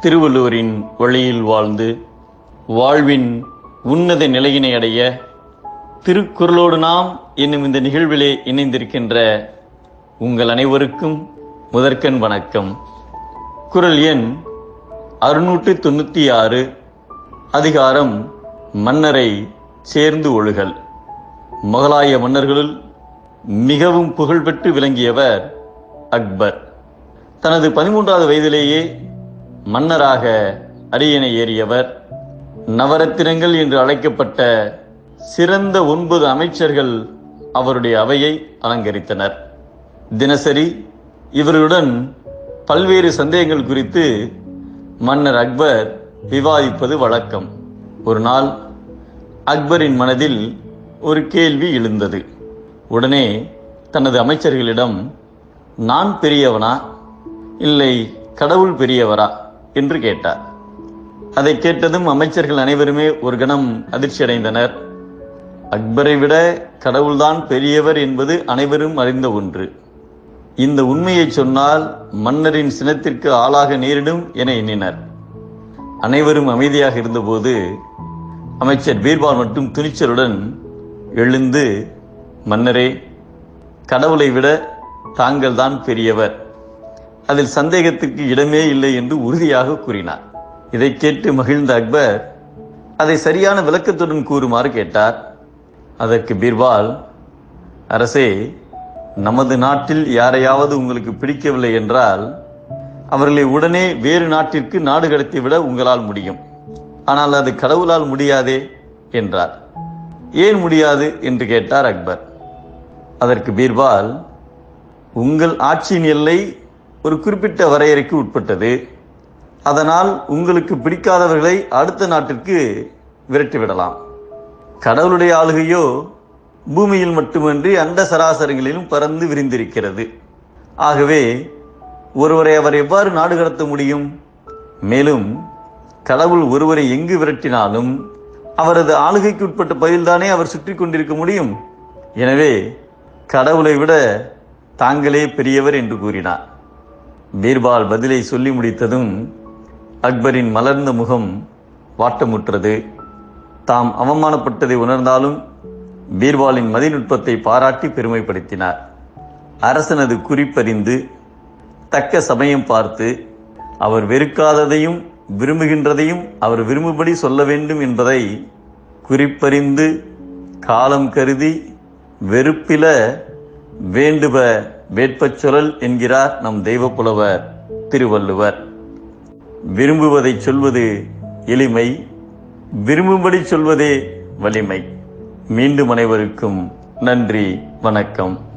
திருவள்ளுவரின் வழியில் வாழ்ந்து வாழ்வின் உன்னத நிலையினை அடைய திருக்குறளோடு நாம் என்னும் இந்த நிகழ்விலே இணைந்திருக்கின்ற உங்கள் அனைவருக்கும் முதற்கண் வணக்கம் குரல் எண் அறுநூற்று தொண்ணூற்றி ஆறு அதிகாரம் மன்னரை சேர்ந்து ஒழுகல் முகலாய மன்னர்களுள் மிகவும் புகழ்பெற்று விளங்கியவர் அக்பர் தனது பதிமூன்றாவது வயதிலேயே மன்னராக அரியணை ஏறியவர் நவரத்தினங்கள் என்று அழைக்கப்பட்ட சிறந்த ஒன்பது அமைச்சர்கள் அவருடைய அவையை அலங்கரித்தனர் தினசரி இவர்களுடன் பல்வேறு சந்தேகங்கள் குறித்து மன்னர் அக்பர் விவாதிப்பது வழக்கம் ஒரு நாள் அக்பரின் மனதில் ஒரு கேள்வி எழுந்தது உடனே தனது அமைச்சர்களிடம் நான் பெரியவனா இல்லை கடவுள் பெரியவரா என்று கேட்டார் அதை கேட்டதும் அமைச்சர்கள் அனைவருமே ஒரு கணம் அதிர்ச்சி அடைந்தனர் அக்பரை விட கடவுள்தான் பெரியவர் என்பது அனைவரும் அறிந்த ஒன்று இந்த உண்மையை சொன்னால் மன்னரின் சினத்திற்கு ஆளாக நேரிடும் என எண்ணினர் அனைவரும் அமைதியாக இருந்தபோது அமைச்சர் பீர்பால் மட்டும் துணிச்சலுடன் எழுந்து மன்னரே கடவுளை விட தாங்கள் தான் பெரியவர் அதில் சந்தேகத்திற்கு இடமே இல்லை என்று உறுதியாக கூறினார் இதை கேட்டு மகிழ்ந்த அக்பர் அதை சரியான விளக்கத்துடன் கூறுமாறு கேட்டார் அதற்கு பீர்பால் அரசே நமது நாட்டில் யாரையாவது உங்களுக்கு பிடிக்கவில்லை என்றால் அவர்களை உடனே வேறு நாட்டிற்கு நாடு கடத்திவிட உங்களால் முடியும் ஆனால் அது கடவுளால் முடியாதே என்றார் ஏன் முடியாது என்று கேட்டார் அக்பர் அதற்கு பீர்பால் உங்கள் ஆட்சியின் எல்லை ஒரு குறிப்பிட்ட வரையறைக்கு உட்பட்டது அதனால் உங்களுக்கு பிடிக்காதவர்களை அடுத்த நாட்டிற்கு விரட்டிவிடலாம் கடவுளுடைய ஆளுகையோ பூமியில் மட்டுமன்றி அண்ட சராசரங்களிலும் பறந்து விரிந்திருக்கிறது ஆகவே ஒருவரை அவர் எவ்வாறு நாடு கடத்த முடியும் மேலும் கடவுள் ஒருவரை எங்கு விரட்டினாலும் அவரது ஆளுகைக்கு உட்பட்ட பகுதியில்தானே அவர் சுற்றி கொண்டிருக்க முடியும் எனவே கடவுளை விட தாங்களே பெரியவர் என்று கூறினார் பீர்பால் பதிலை சொல்லி முடித்ததும் அக்பரின் மலர்ந்த முகம் வாட்டமுற்றது தாம் அவமானப்பட்டதை உணர்ந்தாலும் பீர்பாலின் மதிநுட்பத்தை பாராட்டி பெருமைப்படுத்தினார் அரசனது குறிப்பறிந்து தக்க சமயம் பார்த்து அவர் வெறுக்காததையும் விரும்புகின்றதையும் அவர் விரும்பும்படி சொல்ல வேண்டும் என்பதை குறிப்பறிந்து காலம் கருதி வெறுப்பில வேண்டுப வேட்பச் சொலல் என்கிறார் நம் தெய்வப்புலவர் திருவள்ளுவர் விரும்புவதை சொல்வது எளிமை விரும்பும்படி சொல்வதே வலிமை மீண்டும் அனைவருக்கும் நன்றி வணக்கம்